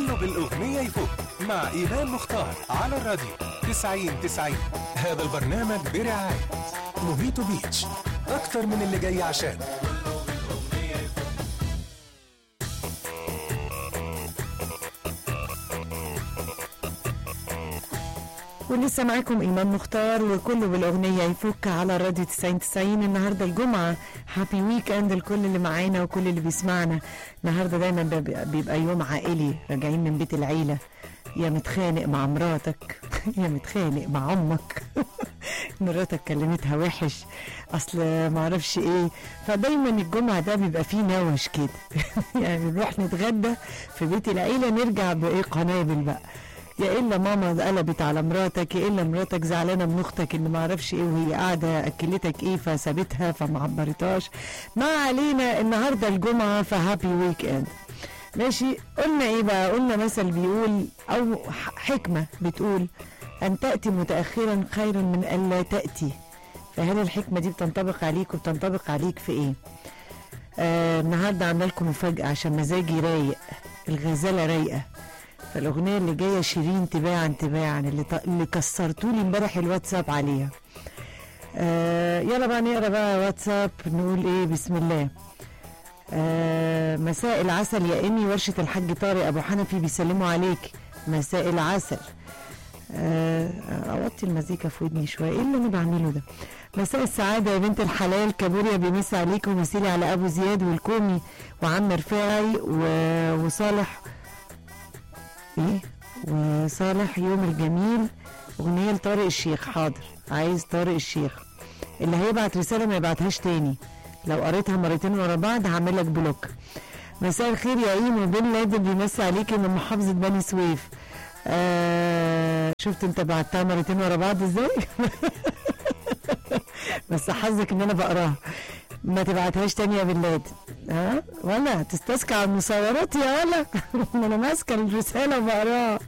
كله بالأغنية يفوق مع إيمان مختار على الراديو 90 90 هذا البرنامج برعاية موهيتو بيتش أكتر من اللي جاي عشان ولسه معاكم ايمان مختار وكله بالاغنيه يفك على راديو 90 90 النهارده الجمعه هابي ويك اند لكل اللي معانا وكل اللي بيسمعنا النهارده دايما بيبقى بيبقى يوم عائلي راجعين من بيت العيله يا متخانق مع مراتك يا متخانق مع امك مراتك كلمتها وحش اصل ما اعرفش ايه فدايما الجمعه ده بيبقى فيه نوش كده يعني نروح نتغدى في بيت العيله نرجع بايه قنابل بقى يا الا ماما قلبت على مراتك يا الا مراتك زعلانه من اختك اللي ما اعرفش ايه وهي قاعده اكلتك ايه فسابتها فما عبرتهاش ما علينا النهارده الجمعه فهابي ويك اند ماشي قلنا ايه بقى قلنا مثل بيقول او ح- حكمه بتقول ان تاتي متاخرا خير من الا تاتي فهل الحكمه دي بتنطبق عليك وبتنطبق عليك في ايه آه النهارده عامله لكم مفاجاه عشان مزاجي رايق الغزاله رايقه فالاغنيه اللي جايه شيرين تباعا تباعا اللي, ط... اللي كسرتوا لي امبارح الواتساب عليها آه يلا بقى نقرا بقى واتساب نقول ايه بسم الله آه مساء العسل يا امي ورشه الحاج طارق ابو حنفي بيسلموا عليك مساء العسل آه، اوطي المزيكا في ودني شويه ايه اللي انا بعمله ده مساء السعاده يا بنت الحلال كابوريا بيمسي عليك ومسيلي على ابو زياد والكومي وعم رفاعي و- وصالح ايه وصالح يوم الجميل اغنيه لطارق الشيخ حاضر عايز طارق الشيخ اللي هيبعت رساله ما يبعتهاش تاني لو قريتها مرتين ورا بعض هعمل لك بلوك مساء الخير يا ايمو بن لادن بيمسي عليكي من محافظه بني سويف آه شفت انت بعتها مرتين ورا بعض ازاي بس حظك ان انا بقراها ما تبعتهاش تاني يا بلاد ها ولا تستسكى على المصورات يا ولا ما انا ماسكه الرساله وبقراها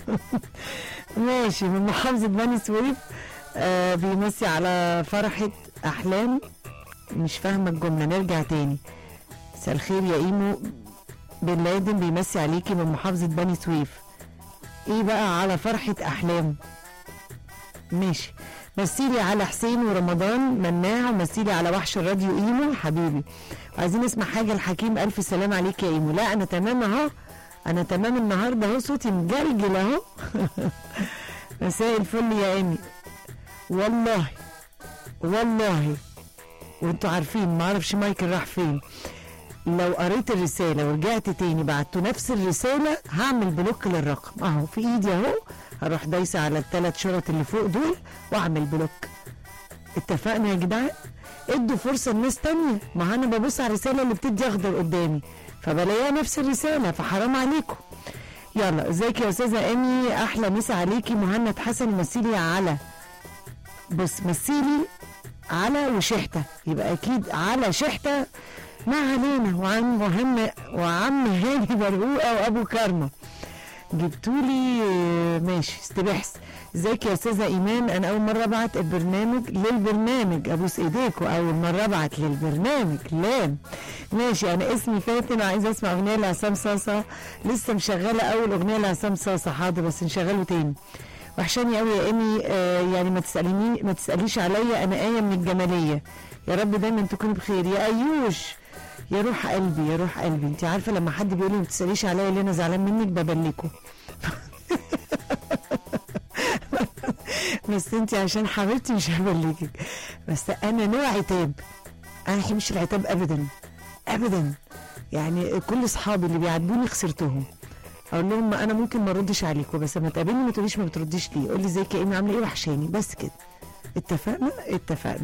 ماشي من محافظه بني سويف آه بيمسي على فرحه احلام مش فاهمه الجمله نرجع تاني مساء الخير يا ايمو بن لادن بيمسي عليكي من محافظه بني سويف ايه بقى على فرحه احلام ماشي مسيلي على حسين ورمضان مناع ومسيلي على وحش الراديو ايمو حبيبي عايزين نسمع حاجه الحكيم الف سلام عليك يا ايمو لا انا تمام اهو انا تمام النهارده اهو صوتي مجلجل اهو مساء الفل يا ايمي والله والله وانتوا عارفين ما اعرفش مايكل راح فين لو قريت الرسالة ورجعت تاني بعتوا نفس الرسالة هعمل بلوك للرقم اهو في ايدي اهو هروح دايسة على الثلاث شرط اللي فوق دول واعمل بلوك اتفقنا يا جدعان ادوا فرصة لناس تانية ما انا ببص على الرسالة اللي بتدي اخضر قدامي فبلاقيها نفس الرسالة فحرام عليكم يلا ازيك يا استاذة ايمي احلى مسا عليكي مهند حسن مثيلي على بص مثيلي على وشحتة يبقى اكيد على شحتة ما علينا وعم مهم وعم هاني برقوقه وابو كرمه جبتولي آه، ماشي استبحث ازيك يا استاذه ايمان انا اول مره ابعت البرنامج للبرنامج ابوس ايديك واول مره ابعت للبرنامج لا ماشي انا اسمي فاتن وعايزه اسمع اغنيه لعصام صاصه لسه مشغله اول اغنيه لعصام صاصه حاضر بس نشغله تاني وحشاني قوي يا ايمي آه يعني ما تساليني ما تساليش عليا انا ايه من الجماليه يا رب دايما تكوني بخير يا ايوش يا روح قلبي يا روح قلبي انت عارفه لما حد بيقول لي ما تساليش عليا اللي انا زعلان منك ببلكه بس انت عشان حبيبتي مش هبلكك بس انا نوع عتاب انا ما بحبش العتاب ابدا ابدا يعني كل اصحابي اللي بيعاتبوني خسرتهم اقول لهم ما انا ممكن ما اردش عليكم بس لما تقابلني ما تقوليش ما بترديش ليه قول لي ازيك يا ايمي عامله ايه وحشاني بس كده اتفقنا اتفقنا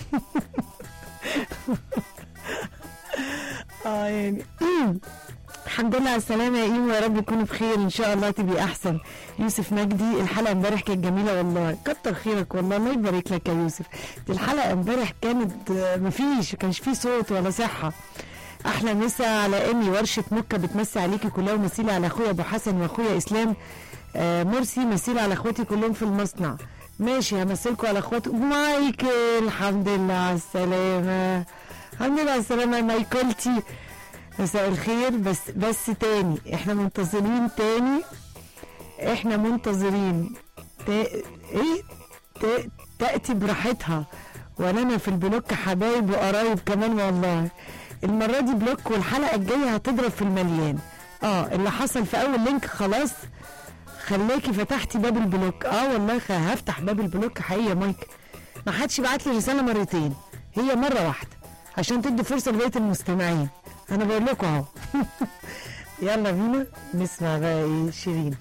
اه يعني الحمد لله على السلامة يا ايمو يا رب تكوني بخير ان شاء الله تبقي احسن يوسف مجدي الحلقة امبارح كانت جميلة والله كتر خيرك والله الله يبارك لك يا يوسف دي الحلقة امبارح كانت آه، مفيش ما كانش فيه صوت ولا صحة احلى مسا على امي ورشة مكة بتمسي عليكي كلها ومسيلي على اخويا ابو حسن واخويا اسلام آه مرسي مسيلي على اخواتي كلهم في المصنع ماشي همثلكوا على اخواتي مايكل الحمد لله على السلامة الحمد لله على السلامة يا مايكلتي مساء الخير بس بس تاني احنا منتظرين تاني احنا منتظرين تا... ايه تا... تأتي براحتها ولا انا في البلوك حبايب وقرايب كمان والله المرة دي بلوك والحلقة الجاية هتضرب في المليان اه اللي حصل في اول لينك خلاص خلاكي فتحتي باب البلوك اه والله خ- هفتح باب البلوك حقيقي يا مايك ما حدش بعت لي رسالة مرتين هي مرة واحدة عشان تدي فرصة لبقية المستمعين انا بقول لكم اهو يلا بينا نسمع بقى ايه شيرين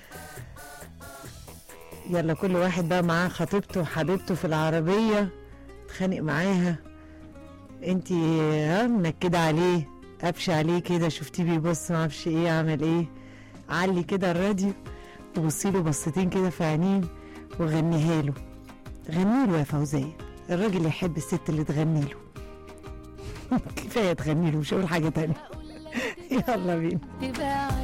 يلا كل واحد بقى معاه خطيبته وحبيبته في العربية اتخانق معاها انتي ها منكدة عليه قفش عليه كده شفتيه بيبص معرفش ايه عمل ايه علي كده الراديو وبصي له بصتين كده في عينيه وغنيها له غني له يا فوزية الراجل يحب الست اللي تغني له كفاية تغني له مش هقول حاجة تانية يلا بينا تباع